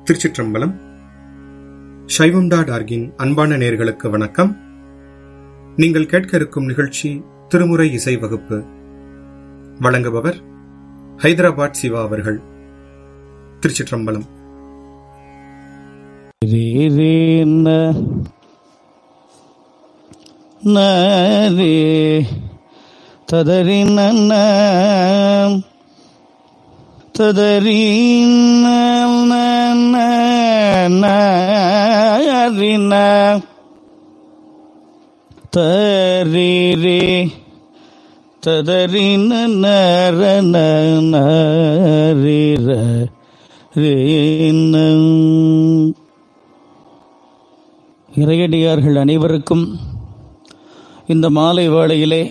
திருச்சிற்றம்பலம் சைவம்டா டார்கின் அன்பான நேர்களுக்கு வணக்கம் நீங்கள் கேட்க இருக்கும் நிகழ்ச்சி திருமுறை இசை வகுப்பு வழங்குபவர் ஹைதராபாத் சிவா அவர்கள் திருச்சிற்றம்பலம் ரே ரே ந ந ரே ததரி ந ந ததரி ந ந ந ந ரி ந தரி ரே ததரி ந ந ர ந ந ரே ர ரே ந இறையடியார்கள் அனைவருக்கும் இந்த மாலை வேளையிலே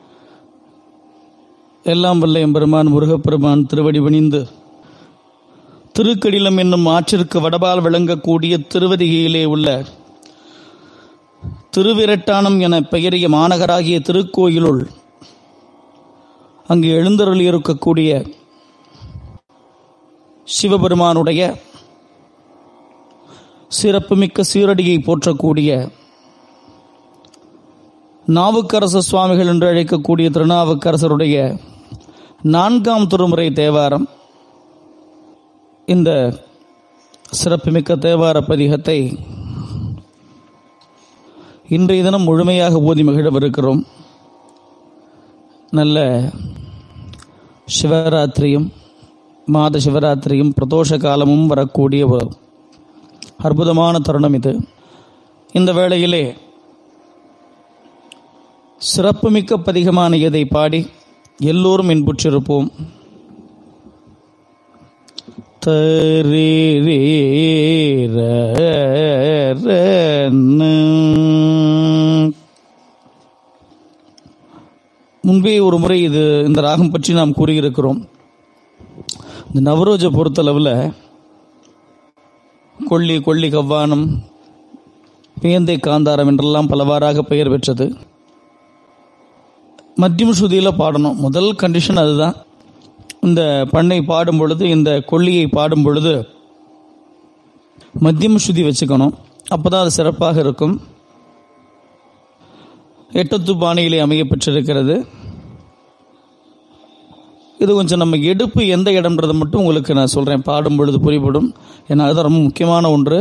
எல்லாம் வல்ல எம்பெருமான் முருகப்பெருமான் திருவடி பணிந்து திருக்கடிலம் என்னும் ஆற்றிற்கு வடபால் விளங்கக்கூடிய திருவதிகையிலே உள்ள திருவிரட்டானம் என பெயரிய மாநகராகிய திருக்கோயிலுள் அங்கு எழுந்தருளி இருக்கக்கூடிய சிவபெருமானுடைய சிறப்புமிக்க சீரடியை போற்றக்கூடிய நாவுக்கரசு சுவாமிகள் என்று அழைக்கக்கூடிய திருநாவுக்கரசருடைய நான்காம் திருமுறை தேவாரம் இந்த சிறப்புமிக்க தேவார பதிகத்தை இன்றைய தினம் முழுமையாக ஓதி மகிழவிருக்கிறோம் நல்ல சிவராத்திரியும் மாத சிவராத்திரியும் பிரதோஷ காலமும் வரக்கூடிய ஒரு அற்புதமான தருணம் இது இந்த வேளையிலே சிறப்புமிக்க பதிகமான இதை பாடி எல்லோரும் இன்புற்றிருப்போம் முன்பே ஒரு முறை இது இந்த ராகம் பற்றி நாம் கூறியிருக்கிறோம் இந்த நவரோஜை பொறுத்தளவில் கொள்ளி கொள்ளி கவ்வானம் பேந்தை காந்தாரம் என்றெல்லாம் பலவாறாக பெயர் பெற்றது மத்தியம் ஸ்ருதியில் பாடணும் முதல் கண்டிஷன் அதுதான் இந்த பண்ணை பாடும் பொழுது இந்த கொல்லியை பாடும் பொழுது மத்தியம் ஸ்ருதி வச்சுக்கணும் அப்போதான் அது சிறப்பாக இருக்கும் எட்டத்து பாணியிலே அமைய பெற்றிருக்கிறது இது கொஞ்சம் நம்ம எடுப்பு எந்த இடம்ன்றதை மட்டும் உங்களுக்கு நான் சொல்கிறேன் பாடும் பொழுது புரிபடும் ஏன்னா அதுதான் ரொம்ப முக்கியமான ஒன்று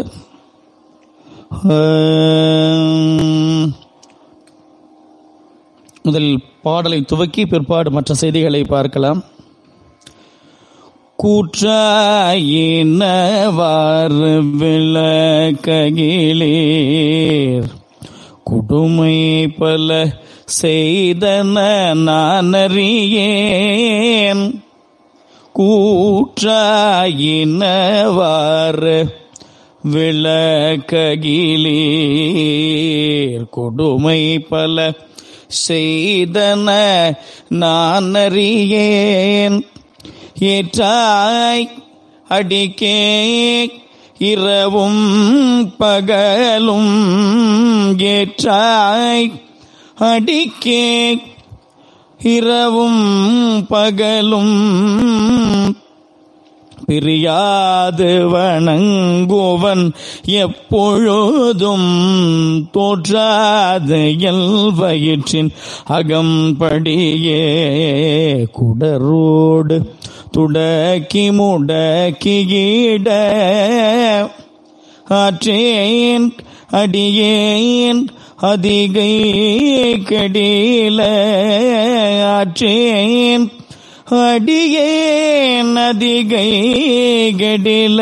முதலில் பாடலை துவக்கி பிற்பாடு மற்ற செய்திகளை பார்க்கலாம் கூற்றாயினவாறு விளக்ககிலேர் குடுமை பல செய்தன நானறியேன் கூற்றாயினவாறு விளக்ககிலேர் கொடுமை பல செய்தன நான் அறியேன் ஏற்றாய் அடிக்கே இரவும் பகலும் ஏற்றாய் அடிக்கே இரவும் பகலும் பிரியாது வணங்குவன் எப்பொழுதும் தோற்றாத எல் வயிற்றின் அகம்படியே குடரோடு துடக்கி முடக்கியிட ஆற்றேன் அடியேன் அதிகை கடில ஆற்றேன் அடியேன் அதிகை கடில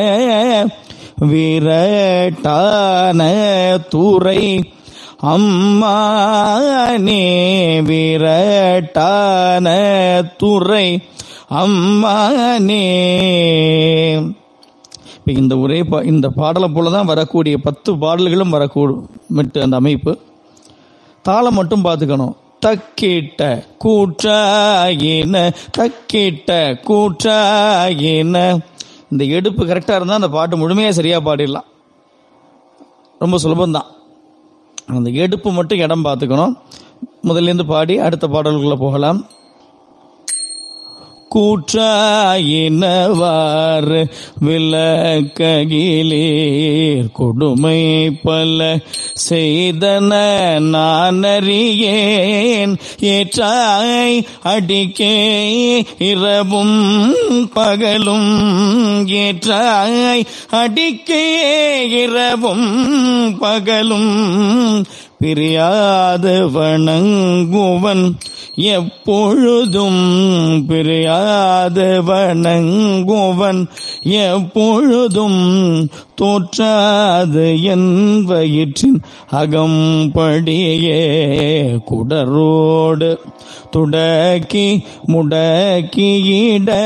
விரட்டான துறை அம்மானே விரட்டான துறை அம்மானே இந்த ஒரே பா இந்த பாடலை போல தான் வரக்கூடிய பத்து பாடல்களும் வரக்கூடும் மிட்டு அந்த அமைப்பு தாளம் மட்டும் பார்த்துக்கணும் தக்கிட்ட கூற்றாயின தக்கிட்ட கூற்றாயின இந்த எடுப்பு கரெக்டாக இருந்தால் அந்த பாட்டு முழுமையாக சரியாக பாடிடலாம் ரொம்ப சுலபம்தான் அந்த எடுப்பு மட்டும் இடம் பார்த்துக்கணும் முதல்லேருந்து பாடி அடுத்த பாடல்குள்ளே போகலாம் கூற்றாயினவாறு விளக்ககிலேர் கொடுமை பல செய்தன நான் அறியேன் ஏற்றாய் அடிக்கே இரவும் பகலும் ஏற்றாய் அடிக்கே இரவும் பகலும் பிரியாது வணங்குவன் எப்பொழுதும் பிரியாது வணங்குவன் எப்பொழுதும் தோற்றாது என் வயிற்றின் அகம்படியே குடரோடு துடக்கி முடக்கியிட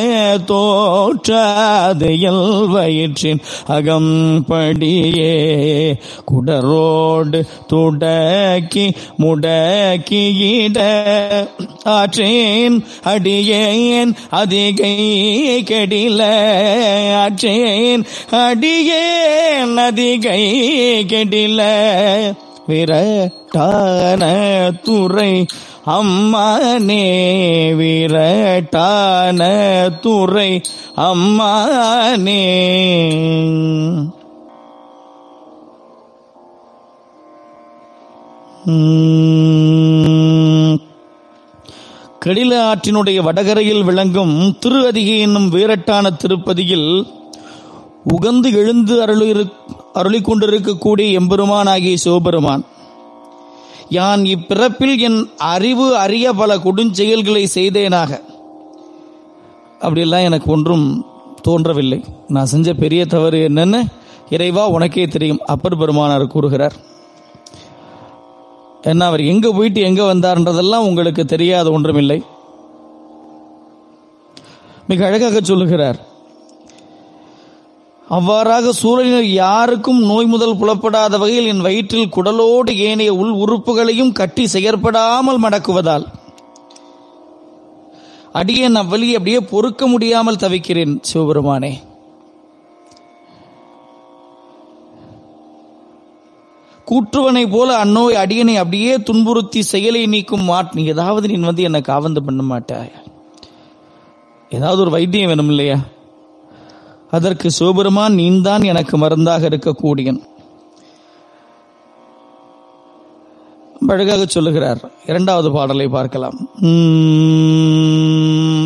தோற்றாது எல் வயிற்றின் அகம்படியே குடரோடு துடக்கி முடக்கியிட ஆற்றேன் அடியேன் அதிகை கெடில ஆற்றேன் அடியேன் அதிகை கெடில விரட்டான துறை அம்மானே விரட்டான துறை அம்மானே உம், கடில ஆற்றினுடைய வடகரையில் விளங்கும் திரு அதிகை என்னும் வீரட்டான திருப்பதியில் உகந்து எழுந்து அருளி அருளிக் கொண்டிருக்கக்கூடிய எம்பெருமானாகிய சிவபெருமான் யான் இப்பிறப்பில் என் அறிவு அறிய பல கொடுஞ்செயல்களை செய்தேனாக அப்படியெல்லாம் எனக்கு ஒன்றும் தோன்றவில்லை நான் செஞ்ச பெரிய தவறு என்னன்னு இறைவா உனக்கே தெரியும் அப்பர் பெருமானார் கூறுகிறார் என்ன அவர் எங்க போயிட்டு எங்க வந்தார்ன்றதெல்லாம் உங்களுக்கு தெரியாத ஒன்றுமில்லை மிக அழகாக சொல்லுகிறார் அவ்வாறாக சூழலில் யாருக்கும் நோய் முதல் புலப்படாத வகையில் என் வயிற்றில் குடலோடு ஏனைய உள் உறுப்புகளையும் கட்டி செயற்படாமல் மடக்குவதால் அடியேன் அவ்வழியை அப்படியே பொறுக்க முடியாமல் தவிக்கிறேன் சிவபெருமானே கூற்றுவனை போல அந்நோய் அடியனை அப்படியே துன்புறுத்தி செயலை நீக்கும் மாட் நீ ஏதாவது நீ வந்து என்னை காவந்து பண்ண மாட்டாய் ஏதாவது ஒரு வைத்தியம் வேணும் இல்லையா அதற்கு சிவபெருமான் நீந்தான் எனக்கு மருந்தாக இருக்கக்கூடியன் அழகாக சொல்லுகிறார் இரண்டாவது பாடலை பார்க்கலாம் உம்,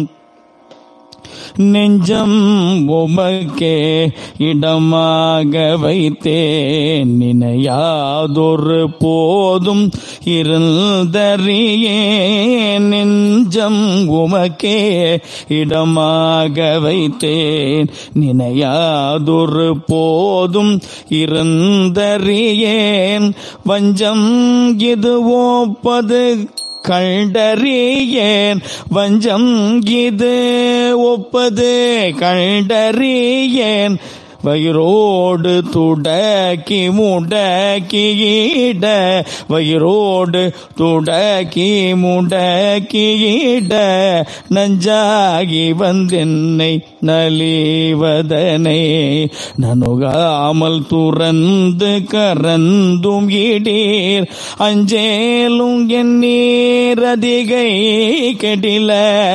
நெஞ்சம் உமக்கே இடமாக வைத்தேன் நினையாதொரு போதும் இருந்தறியே நெஞ்சம் உமக்கே இடமாக வைத்தேன் நினையாதொரு போதும் இருந்தறியேன் வஞ்சம் இது ஓப்பது கண்டறியேன் வஞ்சம் இது ஒப்பது கண்டறியேன் வயிரோடு துடக்கி முடக்கியிட வயிரோடு துடக்கி முடக்கியிட நஞ்சாகி வந்தென்னை நலிவதனை நனுகாமல் துறந்து கரந்தும் இடீர் அஞ்சேலும் என் நீர் அதிகை கெடில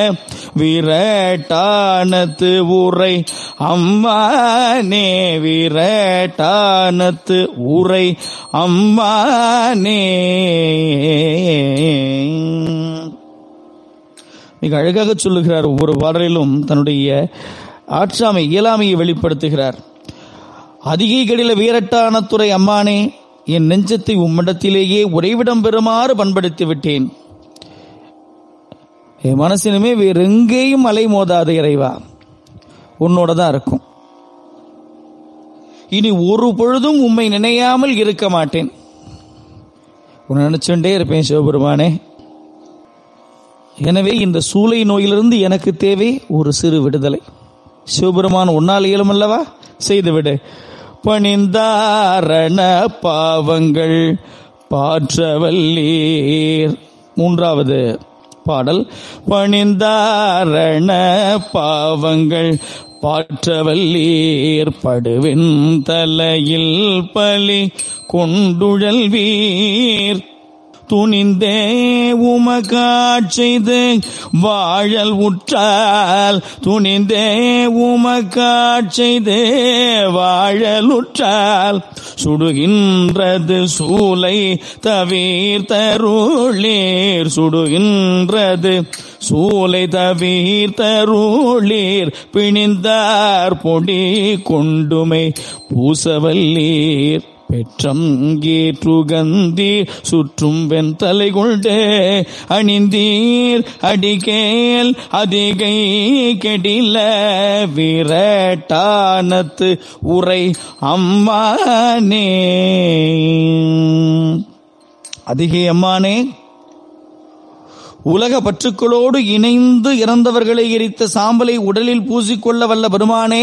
விரட்டானத்து உரை அம்மானே விரட்டானத்து உரை அம்மானே மிக அழகாக சொல்லுகிறார் ஒவ்வொரு பாடலிலும் தன்னுடைய ஆற்றாமை இயலாமையை வெளிப்படுத்துகிறார் அதிகை கடில வீரட்டான துறை அம்மானே என் நெஞ்சத்தை உம்மிடத்திலேயே உறைவிடம் பெறுமாறு பண்படுத்தி விட்டேன் என் மனசினுமே வேற எங்கேயும் அலை மோதாத இறைவா உன்னோட தான் இருக்கும் இனி ஒரு பொழுதும் உம்மை நினையாமல் இருக்க மாட்டேன் உன்னை நினைச்சுட்டே இருப்பேன் சிவபெருமானே எனவே இந்த சூளை நோயிலிருந்து எனக்கு தேவை ஒரு சிறு விடுதலை சிவபெருமான் உன்னால் இயலும் அல்லவா செய்துவிடு பணிந்தாரண பாவங்கள் பாற்றவல்லீர் மூன்றாவது பாடல் பணிந்தாரண பாவங்கள் பாற்றவல்லீர் படுவின் தலையில் பலி கொண்டுழல் வீர் துணிந்தே உமக்காட்செய்து வாழல் உற்றால் துணிந்தே உமக்காட்செய்து வாழல் உற்றால் சுடுகின்றது சூலை தவிர்த்தருளீர் சுடுகின்றது சூலை தவிர்த்தருளீர் பிணிந்தார் பொடி கொண்டுமை பூசவல்லீர் பெற்றம் ஏற்றுகந்தீர் சுற்றும் வெண்தலை கொண்டு அணிந்தீர் அடிகேல் அதிகை கெடில விரட்டானத்து உரை அம்மானே அதிகை அம்மானே உலக பற்றுக்களோடு இணைந்து இறந்தவர்களை எரித்த சாம்பலை உடலில் பூசிக்கொள்ள வல்ல பெருமானே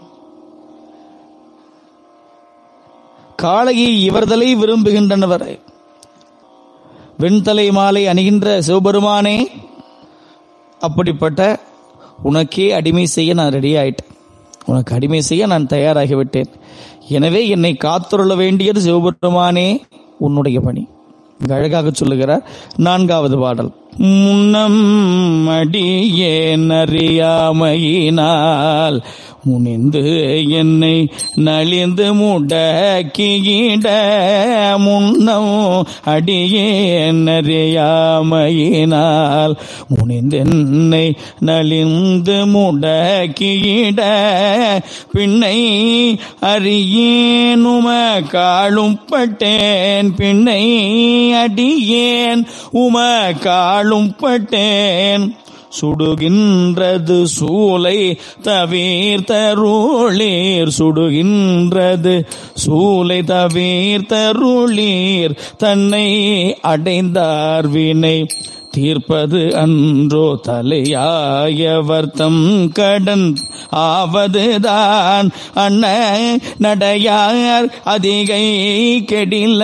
காளையை இவர்தலை விரும்புகின்றனர் வெண்தலை மாலை அணிகின்ற சிவபெருமானே அப்படிப்பட்ட உனக்கே அடிமை செய்ய நான் ரெடி ஆயிட்டேன் உனக்கு அடிமை செய்ய நான் தயாராகிவிட்டேன் எனவே என்னை காத்துருள வேண்டியது சிவபெருமானே உன்னுடைய பணி இங்க அழகாக சொல்லுகிறார் நான்காவது பாடல் முன்னம் அடியேன் அறியாமையினால் முனிந்து என்னை நலிந்து முடக்கிட முன்னம் அடியேன் அறியாமையினால் முனிந்து என்னை நலிந்து முடக்கிட பின்னை அறியேனும காளும் பட்டேன் பின்னை அடியேன் உம காளும் பட்டேன் சுடுகின்றது சூலை தவிர்த்தருளீர் சுடுகின்றது சூலை தவிர்த்தருளீர் தன்னை அடைந்தார் வினை தீர்ப்பது அன்றோ தலையாயவர்த்தம் கடன் ஆவதுதான் அண்ண நடையார் அதிகை கெடில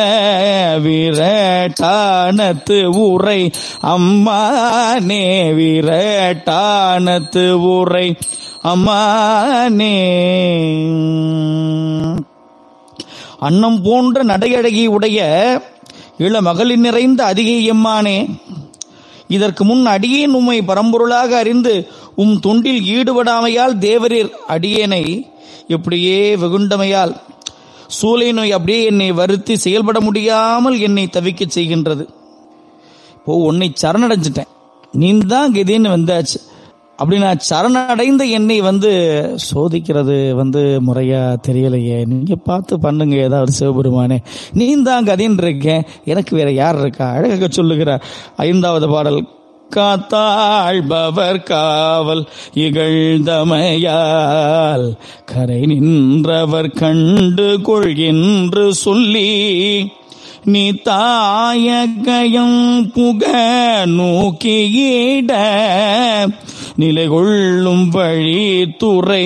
விரட்டானத்து உரை அம்மானே விரட்டானத்து உரை அம்மானே அன்னம் போன்ற நடையழகி உடைய இளமகளின் நிறைந்த அதிகை எம்மானே இதற்கு முன் அடியேன் உம்மை பரம்பொருளாக அறிந்து உம் தொண்டில் ஈடுபடாமையால் தேவரீர் அடியேனை இப்படியே வெகுண்டமையால் சூளை நோய் அப்படியே என்னை வருத்தி செயல்பட முடியாமல் என்னை தவிக்கச் செய்கின்றது இப்போ உன்னை சரணடைஞ்சிட்டேன் நீ தான் கதின்னு வந்தாச்சு அப்படி நான் சரணடைந்த என்னை வந்து சோதிக்கிறது வந்து முறையா தெரியலையே நீங்க பார்த்து பண்ணுங்க ஏதாவது சிவபெருமானே நீ தான் கதின்னு இருக்கேன் எனக்கு வேற யார் இருக்கா அழகாக சொல்லுகிறார் ஐந்தாவது பாடல் காத்தாழ்பவர் காவல் இகழ்ந்தமையால் கரை நின்றவர் கண்டு கொள்கின்று சொல்லி நீ தாயகயம் புக நோக்கியிட நிலை கொள்ளும் வழி துறை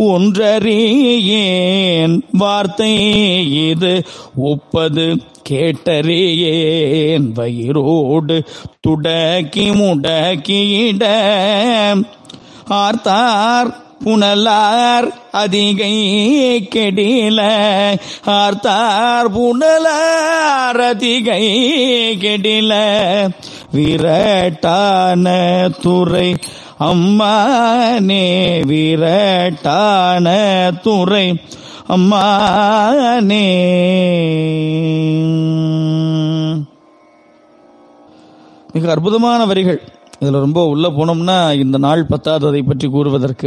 ஒன்றறியேன் வார்த்தை இது ஒப்பது கேட்டறியேன் வயிறோடு துடக்கி முடக்கியிட ஆர்த்தார் புனலார் அதிகை கெடில ஆர்த்தார் புனலார் அதிகை கெடில விரட்டான துறை அம்மானே விரட்டான துறை அம்மானே மிக அற்புதமான வரிகள் இதுல ரொம்ப உள்ள போனோம்னா இந்த நாள் பத்தாது அதை பற்றி கூறுவதற்கு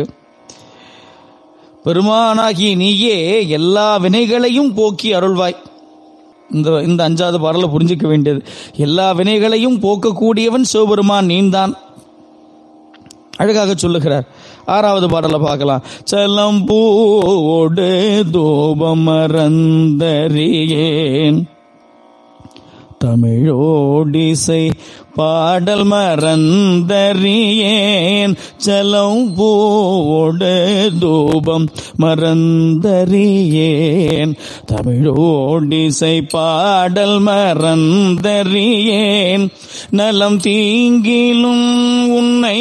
பெருமானாகிய நீயே எல்லா வினைகளையும் போக்கி அருள்வாய் இந்த இந்த அஞ்சாவது பாடலை புரிஞ்சுக்க வேண்டியது எல்லா வினைகளையும் போக்கக்கூடியவன் சிவபெருமான் நீந்தான் அழகாக சொல்லுகிறார் ஆறாவது பாடலை பார்க்கலாம் செல்லம் பூவோடு தூபம் மறந்தறியேன் தமிழோடிசை பாடல் மறந்தறியேன் சலம் பூவோடு தூபம் மறந்தறியேன் தமிழோடிசை பாடல் மறந்தறியேன் நலம் தீங்கிலும் உன்னை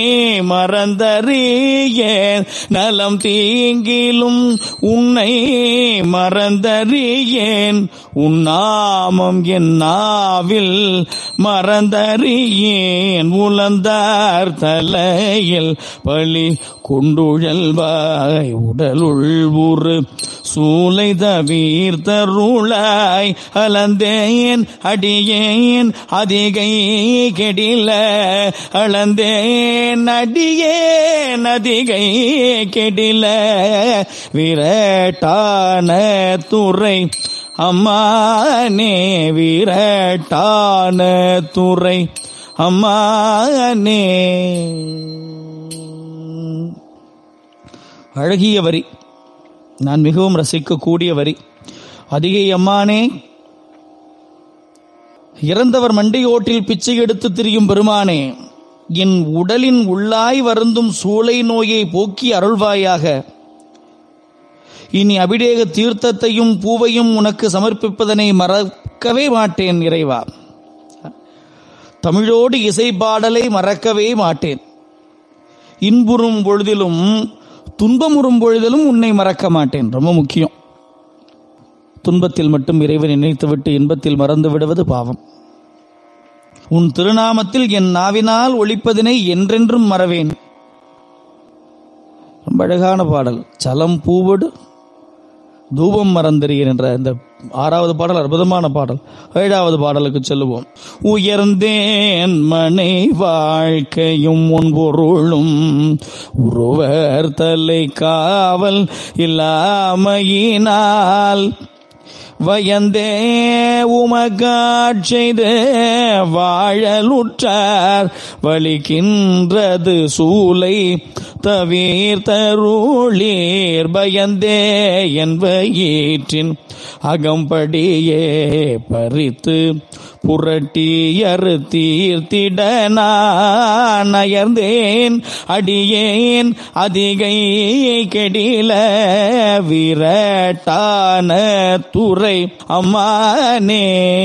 மறந்தறியேன் நலம் தீங்கிலும் உன்னை மறந்தறியேன் உன்னாமம் என் நாவில் மறந்தறியேன் உலந்தார் தலையில் பழி கொண்டுழல்வாய் உடலுள் உரு சூலை தவிர்த்தருளாய் அலந்தேன் அடியேன் அதிகை கெடில அளந்தேன் அடியேன் அதிகை கெடில விரட்டான துறை அம்மானே விரட்டான துறை அம்மானே அழகிய வரி நான் மிகவும் ரசிக்கக்கூடிய வரி அதிகை அம்மானே இறந்தவர் மண்டையோட்டில் பிச்சை எடுத்து திரியும் பெருமானே என் உடலின் உள்ளாய் வருந்தும் சூளை நோயை போக்கி அருள்வாயாக இனி அபிடேக தீர்த்தத்தையும் பூவையும் உனக்கு சமர்ப்பிப்பதனை மறக்கவே மாட்டேன் இறைவா தமிழோடு இசை பாடலை மறக்கவே மாட்டேன் இன்புறும் பொழுதிலும் துன்பமுறும் பொழுதிலும் உன்னை மறக்க மாட்டேன் ரொம்ப முக்கியம் துன்பத்தில் மட்டும் இறைவனை நினைத்துவிட்டு இன்பத்தில் மறந்து விடுவது பாவம் உன் திருநாமத்தில் என் நாவினால் ஒழிப்பதினை என்றென்றும் மறவேன் ரொம்ப அழகான பாடல் சலம் பூவடு தூபம் மறந்தறியேன் என்ற இந்த ஆறாவது பாடல் அற்புதமான பாடல் ஏழாவது பாடலுக்கு செல்லுவோம் உயர்ந்தேன் மனை வாழ்க்கையும் உன் பொருளும் உருவர் தலை காவல் இல்லாமையினால் வயந்தே உமகாட்செய்து வாழலுற்றார் வலிக்கின்றது சூலை தவிர்த்தருளீர் பயந்தே என் வயிற்றின் அகம்படியே பறித்து புரட்டி அறுத்தீர்த்திட நான் நயர்ந்தேன் அடியேன் அதிகை கெடில விரட்டான துறை அம்மானே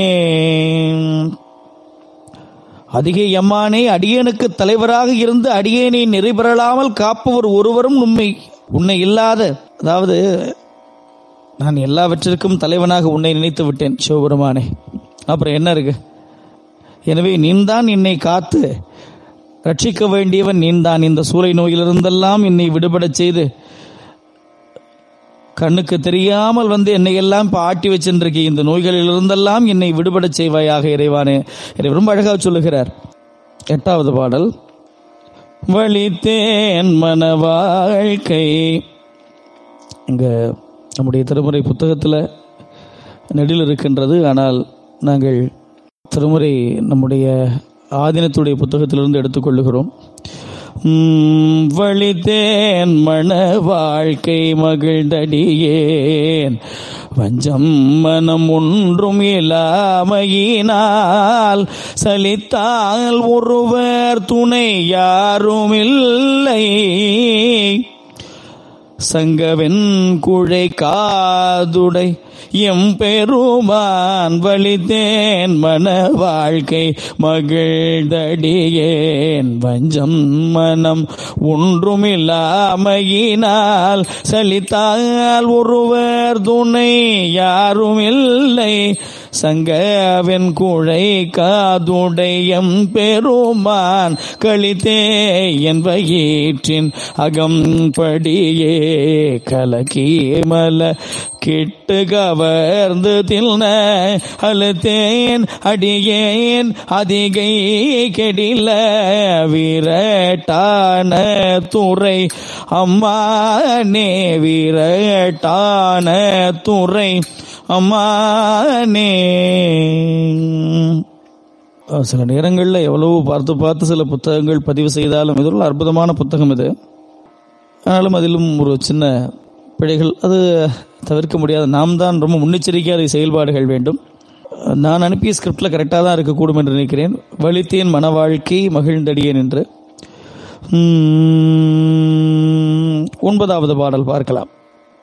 அதிகை அம்மானே அடியேனுக்கு தலைவராக இருந்து அடியேனை நிறைபெறலாமல் காப்பவர் ஒருவரும் உண்மை உன்னை இல்லாத அதாவது நான் எல்லாவற்றிற்கும் தலைவனாக உன்னை நினைத்து விட்டேன் சிவபெருமானே அப்புறம் என்ன இருக்கு எனவே நீந்தான் என்னை காத்து ரட்சிக்க வேண்டியவன் நீந்தான் இந்த சூளை நோயிலிருந்தெல்லாம் என்னை விடுபடச் செய்து கண்ணுக்கு தெரியாமல் வந்து என்னை எல்லாம் இப்போ ஆட்டி வச்சிருக்கீ இந்த நோய்களிலிருந்தெல்லாம் என்னை விடுபடச் செய்வாயாக இறைவானே இறை ரொம்ப அழகாக சொல்லுகிறார் எட்டாவது பாடல் வழித்தேன் மன வாழ்க்கை இங்க நம்முடைய திருமுறை புத்தகத்தில் நெடில் இருக்கின்றது ஆனால் நாங்கள் திருமுறை நம்முடைய ஆதீனத்துடைய புத்தகத்திலிருந்து எடுத்துக்கொள்ளுகிறோம் உம், வழித்தேன் மன வாழ்க்கை மகிழ்ந்தடியேன் வஞ்சம் மனம் ஒன்றும் இல்லாமையினால் சலித்தால் ஒருவர் துணை யாருமில்லை சங்கவென் குழை காதுடை எம்பெருமான் வழித்தேன் மன வாழ்க்கை மகிழ்ந்தடியேன் வஞ்சம் மனம் ஒன்றுமில்லாமையினால் சலித்தால் ஒருவர் துணை யாரும் இல்லை சங்கவென் குழை காதுடையம் பெருமான் கழித்தே என் வயிற்றின் அகம்படியே கலக்கீமல கிட்டு கவர்ந்து தில்ன அழுத்தேன் அடியேன் அதிகை கெடில விரட்டான துறை அம்மானே விரட்டான துறை அம்மானே சில நேரங்களில் எவ்வளவு பார்த்து பார்த்து சில புத்தகங்கள் பதிவு செய்தாலும் இது ஒரு அற்புதமான புத்தகம் இது ஆனாலும் அதிலும் ஒரு சின்ன பிழைகள் அது தவிர்க்க முடியாது நாம் தான் ரொம்ப முன்னெச்சரிக்கையாக அதை செயல்பாடுகள் வேண்டும் நான் அனுப்பிய ஸ்கிரிப்டில் கரெக்டாக தான் இருக்கக்கூடும் என்று நினைக்கிறேன் வலித்தேன் மன வாழ்க்கை மகிழ்ந்தடியேன் என்று உம், ஒன்பதாவது பாடல் பார்க்கலாம்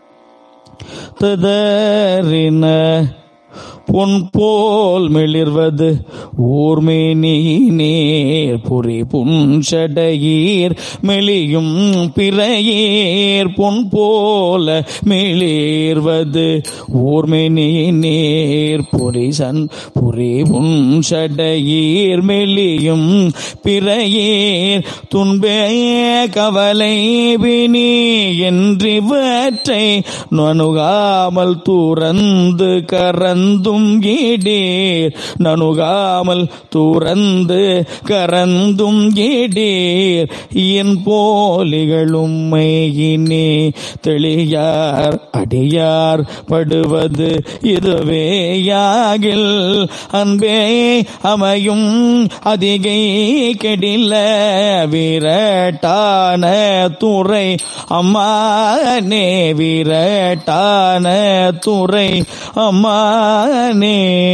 ததறின பொன் போல் மிளிர்வது ஊர்மேனி நேர் புரி புன்சடையீர் மெலியும் பிறையீர் பொன் போல மிளிர்வது ஊர்மேனி நேர் புரி சன் புரி புன்சடையீர் மெலியும் பிறையீர் துன்பே கவலை வினி என்றிவற்றை நணுகாமல் துறந்து கரந்தும் ஈடீர் நணுகாமல் துறந்து கரந்தும் ஈடீர் என் போலிகளும் மையினே தெளியார் அடியார் படுவது இதுவேயாகில் அன்பே அமையும் அதிகை கெடில விரட்டான துறை அம்மானே விரட்டான துறை அம்மானே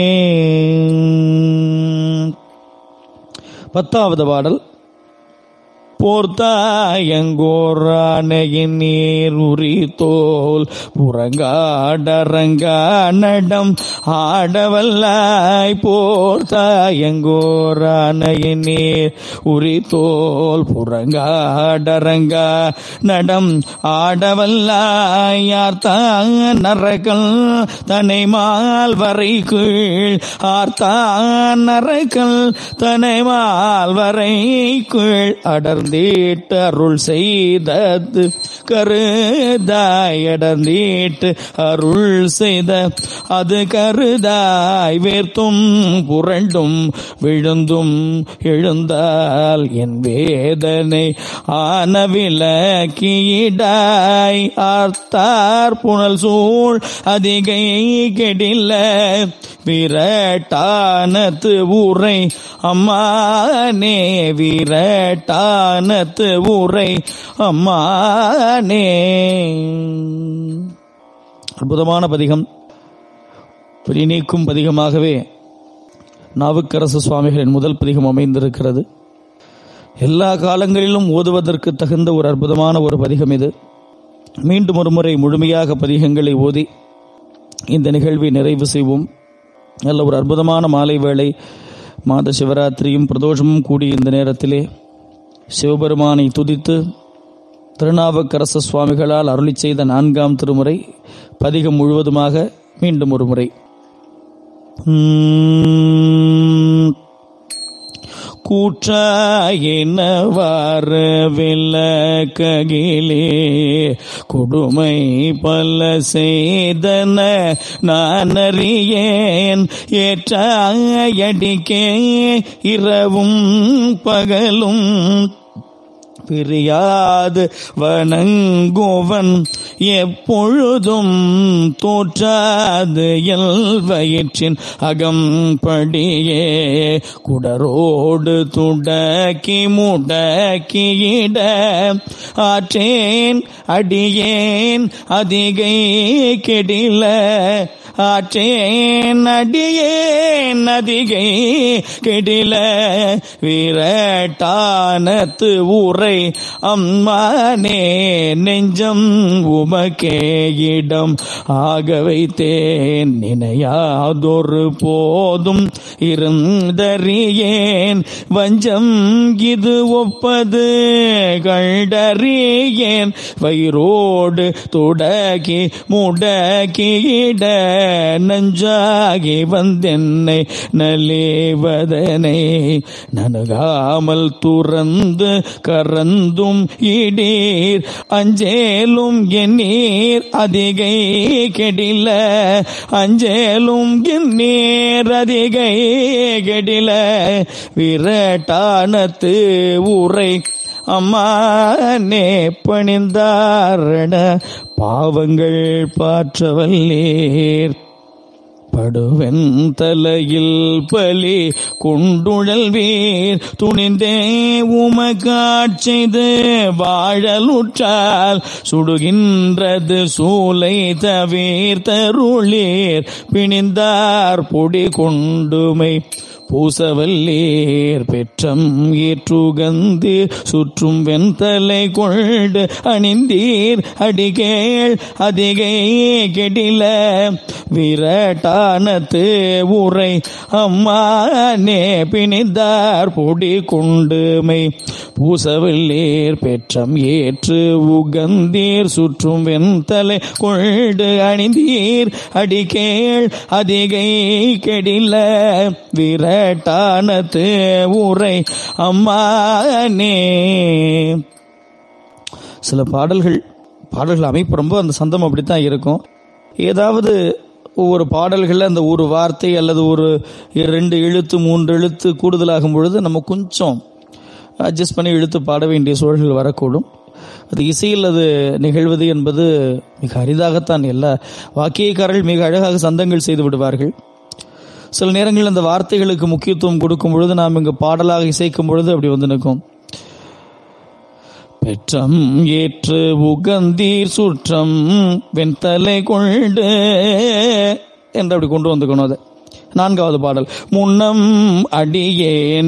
பத்தாவது பாடல் போர்த்தாயங்கோரானையின் நீர் உரி தோல் புறங்காடரங்கா நடம் ஆடவல்லாய் போர்த்தாயங்கோரானையின் நீர் உரி தோல் புறங்காடரங்கா நடம் ஆடவல்லாய் யார்த்தான் நரகள் தனை மால் வரை கீழ் ஆர்த்தான் நரகள் தனை மால் வரை கீழ் அடர்ந்தீட்டு அருள் செய்தது கருதாய் அடர்ந்தீட்டு அருள் செய்த அது கருதாய் வேர்த்தும் புரண்டும் விழுந்தும் எழுந்தால் என் வேதனை ஆனவிலக்கியிடாய் ஆர்த்தார் புனல் சூழ் அதிகை கெடில்ல விரட்டானத்து ஊரை அம்மானே விரட்டானத்து ஊரை அம்மானே அற்புதமான பதிகம் பிரி நீக்கும் பதிகமாகவே நாவுக்கரசு சுவாமிகளின் முதல் பதிகம் அமைந்திருக்கிறது எல்லா காலங்களிலும் ஓதுவதற்கு தகுந்த ஒரு அற்புதமான ஒரு பதிகம் இது மீண்டும் ஒரு முறை முழுமையாக பதிகங்களை ஓதி இந்த நிகழ்வை நிறைவு செய்வோம் நல்ல ஒரு அற்புதமான மாலை வேளை மாத சிவராத்திரியும் பிரதோஷமும் கூடிய இந்த நேரத்திலே சிவபெருமானை துதித்து திருநாவுக்கரசு சுவாமிகளால் அருளி செய்த நான்காம் திருமுறை பதிகம் முழுவதுமாக மீண்டும் ஒரு முறை உம், கூற்றாயினவாறு விளக்ககிலே கொடுமை பல செய்தன நான் அறியேன் ஏற்றாயடிக்கே இரவும் பகலும் பிரியாது வணங்குவன் எப்பொழுதும் தோற்றாது எல் வயிற்றின் அகம்படியே குடரோடு துடக்கி முடக்கியிட ஆற்றேன் அடியேன் அதிகை கெடில ஆற்றேன் அடியேன் அதிகை கெடில விரட்டானத்து ஊரை அம்மானே நெஞ்சம் உமக்கே இடம் ஆக வைத்தேன் நினையாதொரு போதும் இருந்தறியேன் வஞ்சம் இது ஒப்பது கண்டறியேன் வயிறோடு துடக்கி முடக்கியிட நஞ்சாகி வந்தென்னை நலேவதனை நனகாமல் துறந்து கறந்தும் இடீர் அஞ்சேலும் எண்ணீர் அதிகை கெடில அஞ்சேலும் எண்ணீர் அதிகை கெடில விரட்டானத்து ஊரை அம்மானே பணிந்தாரண பாவங்கள் பாற்றவல்லீர் படுவென் தலையில் பலி கொண்டுழல் வீர் துணிந்தே உமக்காட்செய்து வாழலுற்றால் சுடுகின்றது சூலை தவிர்த்தருளீர் பிணிந்தார் பொடி கொண்டுமை பூசவல்லீர் பெற்றம் ஏற்றுகந்தீர் சுற்றும் வெண்தலை கொண்டு அணிந்தீர் அடிகேள் அதிகை கெடில விரட்டானத்து உரை அம்மானே பிணிந்தார் பொடி கொண்டுமை பூசவல்லீர் பெற்றம் ஏற்று உகந்தீர் சுற்றும் வெண்தலை கொண்டு அணிந்தீர் அடிகேள் அதிகை கெடில விரட்டானத்து உரை அம்மானே சில பாடல்கள் பாடல்கள் அமைப்பு ரொம்ப அந்த சந்தம் அப்படித்தான் இருக்கும் ஏதாவது ஒவ்வொரு பாடல்களில் அந்த ஒரு வார்த்தை அல்லது ஒரு ரெண்டு எழுத்து மூன்று எழுத்து கூடுதலாகும் பொழுது நம்ம கொஞ்சம் அட்ஜஸ்ட் பண்ணி இழுத்து பாட வேண்டிய சூழல்கள் வரக்கூடும் அது இசையில் அது நிகழ்வது என்பது மிக அரிதாகத்தான் எல்லா வாக்கியக்காரர்கள் மிக அழகாக சந்தங்கள் செய்து விடுவார்கள் சில நேரங்களில் அந்த வார்த்தைகளுக்கு முக்கியத்துவம் கொடுக்கும் பொழுது நாம் இங்கு பாடலாக இசைக்கும் பொழுது அப்படி வந்து நிற்கும் பெற்றம் ஏற்று உகந்தீர் சுற்றம் வெண்தலை கொண்டு என்று அப்படி கொண்டு வந்துக்கணும் அதை நான்காவது பாடல் முன்னம் அடியேன்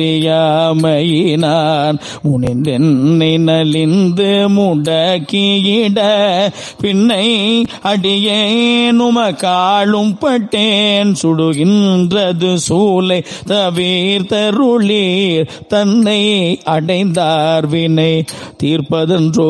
அறியாமையினான் முனிந்தென்னை நலிந்து முடக்கியிட பின்னை அடியேன் உமக்காளும் பட்டேன் சுடுகின்றது சூலை தவிர்த்தருளீர் தன்னை அடைந்தார் வினை தீர்ப்பதென்றோ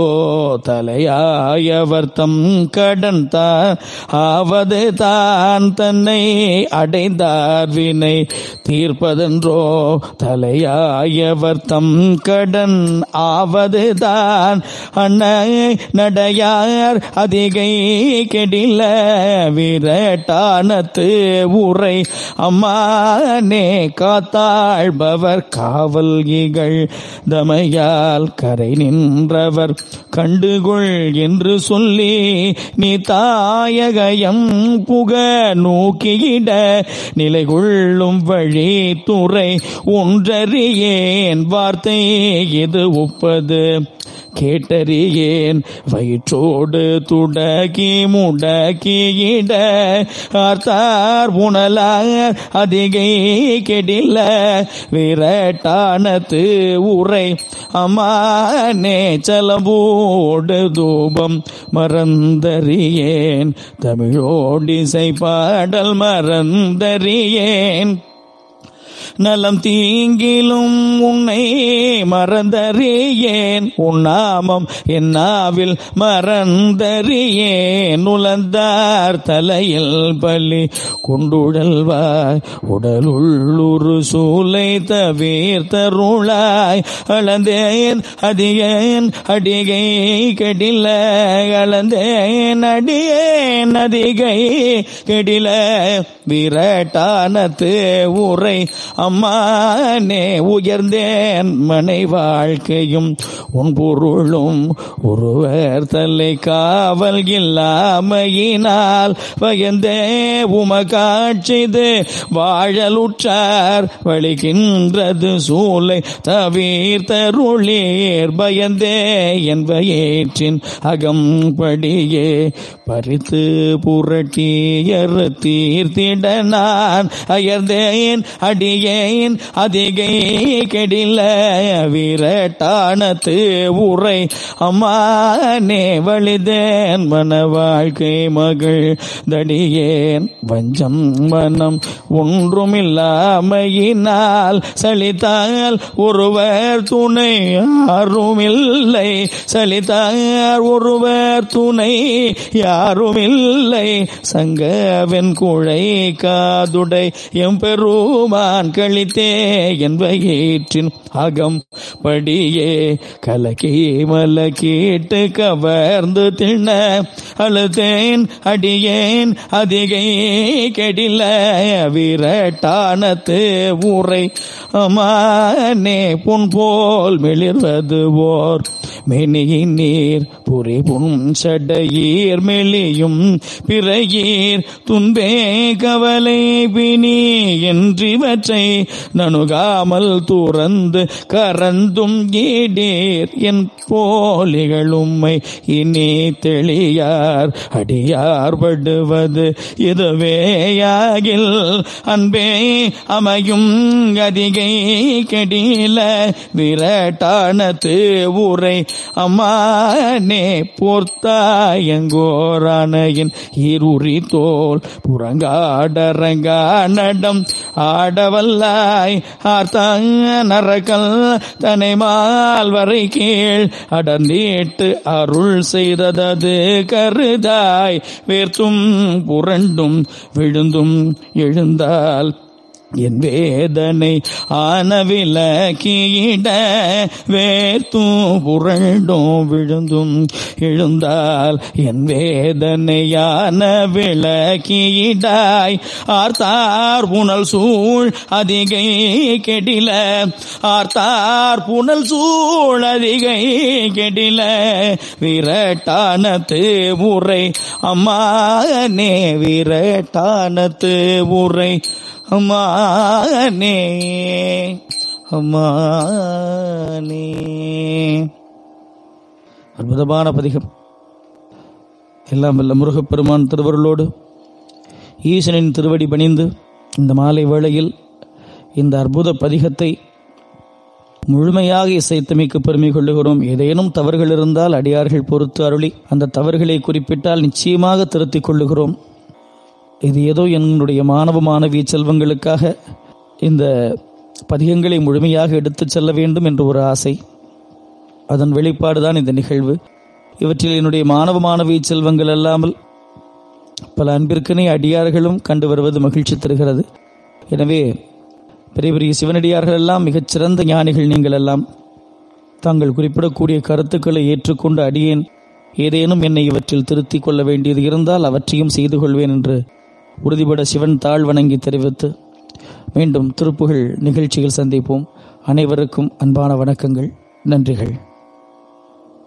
தலையாயவர் தம் கடன் தான் ஆவது தான் தன்னை அடை அடைந்தார் வினை தீர்ப்பதென்றோ தலையாயவர் தம் கடன் ஆவதுதான் அன்னை நடையார் அதிகை கெடில விரட்டானத்து உரை அம்மானே காத்தாழ்பவர் காவல் இகள் தமையால் கரை நின்றவர் கண்டுகொள் என்று சொல்லி நீ தாயகயம் புக நோக்கியிட நிலை கொள்ளும் வழி துறை ஒன்றறியேன் வார்த்தை இது ஒப்பது கேட்டறியேன் வயிற்றோடு துடக்கி முடக்கியிட ஆர்த்தார் உணலார் அதிகை கெடில விரட்டானத்து உரை அம்மானே சலபோடு தூபம் மறந்தறியேன் தமிழோடிசை பாடல் மறந்தறியேன் நலம் தீங்கிலும் உன்னை மறந்தறியேன் உன்னாமம் என்னாவில் மறந்தறியேன் உலந்தார் தலையில் பலி கொண்டுழல்வாய் உடலுள்ளுரு சூலை தவிர்த்தருளாய் அளந்தேன் அதிகேன் அடிகை கெடில அளந்தேன் அடியேன் அதிகை கெடில விரட்டானத்து உரை அம்மானே உயர்ந்தேன் மனை வாழ்க்கையும் உன் பொருளும் ஒருவர் தலை காவல் இல்லாமையினால் பயந்தே உமக்காட்சிது வாழலுற்றார் வழிகின்றது சூலை தவிர்த்தருளீர் பயந்தே என்பயேற்றின் அகம்படியே பறித்து புரட்டியர் தீர்த்திட நான் அயர்ந்தேன் அடியேன் அதிகை கெடில விரட்டானத்து உரை அம்மானே வழிதேன் மன வாழ்க்கை மகள் தடியேன் வஞ்சம் மனம் ஒன்றுமில்லாமையினால் சலித்தால் ஒருவர் துணை யாருமில்லை சலித்தார் ஒருவர் துணை யாருமில்லை சங்கவன் குழை காதுடை எம்பெருமான் நான் கழித்தே என் வயிற்றின் அகம் படியே கலக்கி மலக்கீட்டு கவர்ந்து திண்ண அழுதேன் அடியேன் அதிகை கெடில விரட்டானத்து ஊரை அமானே புன் போல் மிளிர்வது ஓர் மெனியின் நீர் புரி புன் சடையீர் மெலியும் பிறையீர் துன்பே கவலை பிணி என்றிவற்றை நணுகாமல் துறந்து கரந்தும் ஈடீர் என் போலிகளும்மை இனி தெளியார் அடியார் படுவது இதுவேயாகில் அன்பே அமையும் அதிகை கெடில விரட்டானத்து ஊரை அம்மானே போர்த்தாயங்கோரானையின் இருறி தோல் புறங்காடரங்கா நடம் ஆடவல்லாய் ஆர்த்தாங்க நரக்கல் தனை மால் வரை கீழ் அடர்ந்தீட்டு அருள் செய்ததது கருதாய் வேர்த்தும் புரண்டும் விழுந்தும் எழுந்தால் என் வேதனை ஆனவிலக்கிட வேர்த்தும் புரண்டும் விழுந்தும் எழுந்தால் என் வேதனையான விளக்கிடாய் ஆர்த்தார் புனல் சூழ் அதிகை கெடில ஆர்த்தார் புனல் சூழ் அதிகை கெடில விரட்டானத்து உரை அம்மானே விரட்டானத்து உரை அம்மானே அம்மானே அற்புதமான பதிகம் எல்லாம் வல்ல முருகப்பெருமான் திருவருளோடு ஈசனின் திருவடி பணிந்து இந்த மாலை வேளையில் இந்த அற்புத பதிகத்தை முழுமையாக இசைத்தமைக்கு பெருமை கொள்ளுகிறோம் ஏதேனும் தவறுகள் இருந்தால் அடியார்கள் பொறுத்து அருளி அந்த தவறுகளை குறிப்பிட்டால் நிச்சயமாக திருத்திக் கொள்ளுகிறோம் இது ஏதோ என்னுடைய மாணவ மாணவி செல்வங்களுக்காக இந்த பதிகங்களை முழுமையாக எடுத்துச் செல்ல வேண்டும் என்ற ஒரு ஆசை அதன் வெளிப்பாடுதான் இந்த நிகழ்வு இவற்றில் என்னுடைய மாணவ மாணவி செல்வங்கள் அல்லாமல் பல அன்பிற்கனே அடியார்களும் கண்டு வருவது மகிழ்ச்சி தருகிறது எனவே பெரிய பெரிய சிவனடியார்கள் எல்லாம் மிகச்சிறந்த ஞானிகள் நீங்கள் எல்லாம் தாங்கள் குறிப்பிடக்கூடிய கருத்துக்களை ஏற்றுக்கொண்டு அடியேன் ஏதேனும் என்னை இவற்றில் திருத்திக் கொள்ள வேண்டியது இருந்தால் அவற்றையும் செய்து கொள்வேன் என்று உறுதிபட சிவன் தாழ் வணங்கி தெரிவித்து மீண்டும் திருப்புகழ் நிகழ்ச்சியில் சந்திப்போம் அனைவருக்கும் அன்பான வணக்கங்கள் நன்றிகள்